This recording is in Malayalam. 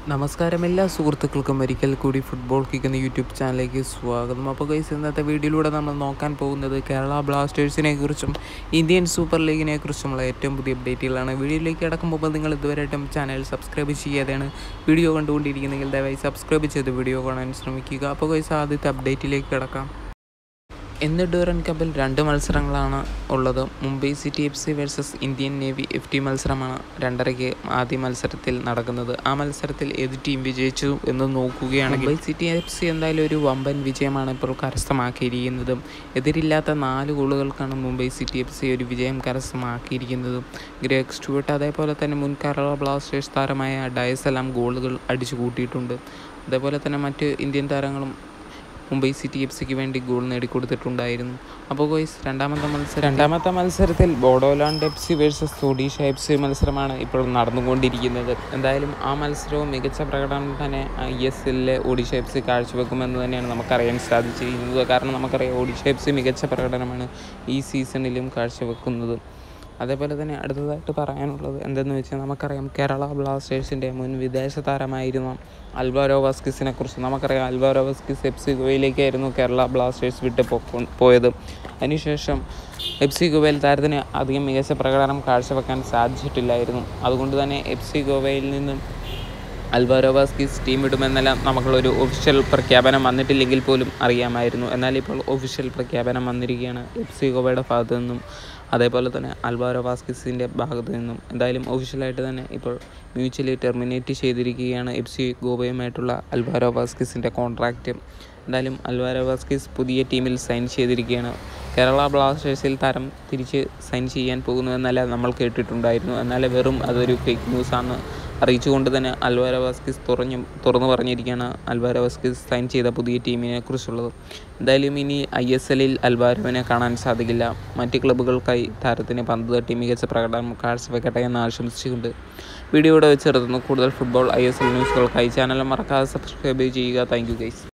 നമസ്കാരം എല്ലാ സുഹൃത്തുക്കൾക്കും ഒരിക്കൽ കൂടി ഫുട്ബോൾ കിക്ക് എന്ന യൂട്യൂബ് ചാനലിലേക്ക് സ്വാഗതം അപ്പോൾ ഗൈസ് ഇന്നത്തെ വീഡിയോയിലൂടെ നമ്മൾ നോക്കാൻ പോകുന്നത് കേരള ബ്ലാസ്റ്റേഴ്സിനെ കുറിച്ചും ഇന്ത്യൻ സൂപ്പർ ലീഗിനെ കുറിച്ചുമുള്ള ഏറ്റവും പുതിയ അപ്ഡേറ്റുകളാണ് വീഡിയോയിലേക്ക് കടക്കുമ്പോൾ നിങ്ങൾ ഇതുവരെയായിട്ടും ചാനൽ സബ്സ്ക്രൈബ് ചെയ്യാതെയാണ് വീഡിയോ കണ്ടുകൊണ്ടിരിക്കുന്നെങ്കിൽ ദയവായി സബ്സ്ക്രൈബ് ചെയ്ത് വീഡിയോ കാണാൻ ശ്രമിക്കുക അപ്പോൾ ഗൈസ് ആദ്യത്തെ അപ്ഡേറ്റിലേക്ക് കിടക്കാം ഇന്ന് ഡ്യൂറൻ കപ്പിൽ രണ്ട് മത്സരങ്ങളാണ് ഉള്ളത് Mumbai city F C versus Indian navy F T മത്സരമാണ് രണ്ടരയ്ക്ക് ആദ്യ മത്സരത്തിൽ നടക്കുന്നത് ആ മത്സരത്തിൽ ഏത് ടീം വിജയിച്ചു എന്ന് നോക്കുകയാണെങ്കിൽ മുംബൈ സിറ്റി എഫ് സി എന്തായാലും ഒരു വമ്പൻ വിജയമാണ് ഇപ്പോൾ കരസ്ഥമാക്കിയിരിക്കുന്നതും എതിരില്ലാത്ത നാല് ഗോളുകൾക്കാണ് മുംബൈ സിറ്റി എഫ് സി ഒരു വിജയം കരസ്ഥമാക്കിയിരിക്കുന്നതും ഗ്രേഗ് സ്റ്റുവർട്ട് അതേപോലെ തന്നെ മുൻ കേരള ബ്ലാസ്റ്റേഴ്സ് താരമായ ഡയസലാം ഗോളുകൾ അടിച്ചു കൂട്ടിയിട്ടുണ്ട് അതേപോലെ തന്നെ മറ്റ് ഇന്ത്യൻ താരങ്ങളും മുംബൈ സിറ്റി എഫ് സിക്ക് വേണ്ടി ഗോൾ നേടിക്കൊടുത്തിട്ടുണ്ടായിരുന്നു അപ്പോൾ ഗോയ്സ് രണ്ടാമത്തെ മത്സരം രണ്ടാമത്തെ മത്സരത്തിൽ Bodoland F C versus Odisha F C മത്സരമാണ് ഇപ്പോൾ നടന്നുകൊണ്ടിരിക്കുന്നത് എന്തായാലും ആ മത്സരവും മികച്ച പ്രകടനം തന്നെ ഐ എസ് എല്ലിലെ ഒഡീഷ എഫ് സി കാഴ്ചവെക്കുമെന്ന് തന്നെയാണ് നമുക്കറിയാൻ സാധിച്ചിരിക്കുന്നത് കാരണം നമുക്കറിയാം ഒഡീഷ എഫ് സി മികച്ച പ്രകടനമാണ് ഈ സീസണിലും കാഴ്ചവെക്കുന്നത് അതേപോലെ തന്നെ അടുത്തതായിട്ട് പറയാനുള്ളത് എന്തെന്ന് വെച്ചാൽ നമുക്കറിയാം കേരള ബ്ലാസ്റ്റേഴ്സിൻ്റെ മുൻ വിദേശ താരമായിരുന്ന അൽവാരോ വാസ്കിസിനെ കുറിച്ച് നമുക്കറിയാം അൽവാരോ വാസ്കിസ് എഫ് സി ഗോവയിലേക്കായിരുന്നു കേരള ബ്ലാസ്റ്റേഴ്സ് വിട്ട് പൊക്കോ പോയത് അതിനുശേഷം എഫ് സി ഗോവയിൽ താരത്തിന് അധികം മികച്ച പ്രകടനം കാഴ്ചവെക്കാൻ സാധിച്ചിട്ടില്ലായിരുന്നു അതുകൊണ്ട് തന്നെ എഫ് സി ഗോവയിൽ നിന്നും അൽവാരോ വാസ്കിസ് ടീം വിടുമെന്നെല്ലാം നമുക്കുള്ളൊരു ഒഫീഷ്യൽ പ്രഖ്യാപനം വന്നിട്ടില്ലെങ്കിൽ പോലും അറിയാമായിരുന്നു എന്നാൽ ഇപ്പോൾ ഒഫീഷ്യൽ പ്രഖ്യാപനം വന്നിരിക്കുകയാണ് എഫ് സി ഗോവയുടെ ഭാഗത്തു നിന്നും അതേപോലെ തന്നെ അൽവാരോ വാസ്കിസിൻ്റെ ഭാഗത്തു നിന്നും എന്തായാലും ഒഫീഷ്യലായിട്ട് തന്നെ ഇപ്പോൾ മ്യൂച്വലി ടെർമിനേറ്റ് ചെയ്തിരിക്കുകയാണ് എഫ് സി ഗോവയുമായിട്ടുള്ള അൽവാരോ വാസ്കിസിൻ്റെ കോൺട്രാക്റ്റ് എന്തായാലും അൽവാരോ വാസ്കിസ് പുതിയ ടീമിൽ സൈൻ ചെയ്തിരിക്കുകയാണ് കേരള ബ്ലാസ്റ്റേഴ്സിൽ താരം തിരിച്ച് സൈൻ ചെയ്യാൻ പോകുന്നു എന്നല്ല നമ്മൾ കേട്ടിട്ടുണ്ടായിരുന്നു എന്നാൽ വെറും അതൊരു ഫേക്ക് ന്യൂസാണ് അറിയിച്ചുകൊണ്ട് തന്നെ അൽവാര വാസ്കിസ് തുറഞ്ഞു തുറന്നു പറഞ്ഞിരിക്കുകയാണ് അൽവാര വാസ്കിസ് സൈൻ ചെയ്ത പുതിയ ടീമിനെ കുറിച്ചുള്ളത് എന്തായാലും ഇനി ഐ എസ് എല്ലിൽ അൽവാരോവിനെ കാണാൻ സാധിക്കില്ല മറ്റ് ക്ലബ്ബുകൾക്കായി താരത്തിന് പന്ത് തട്ടി മികച്ച പ്രകടനം കാഴ്ചവെക്കട്ടെ എന്ന് ആശംസിച്ചുകൊണ്ട് വീഡിയോ ഇവിടെ വെച്ചിരുന്നു കൂടുതൽ ഫുട്ബോൾ ഐ എസ് എൽ ന്യൂസുകൾക്കായി ചാനൽ മറക്കാതെ സബ്സ്ക്രൈബ് ചെയ്യുക താങ്ക് യു ഗൈസ്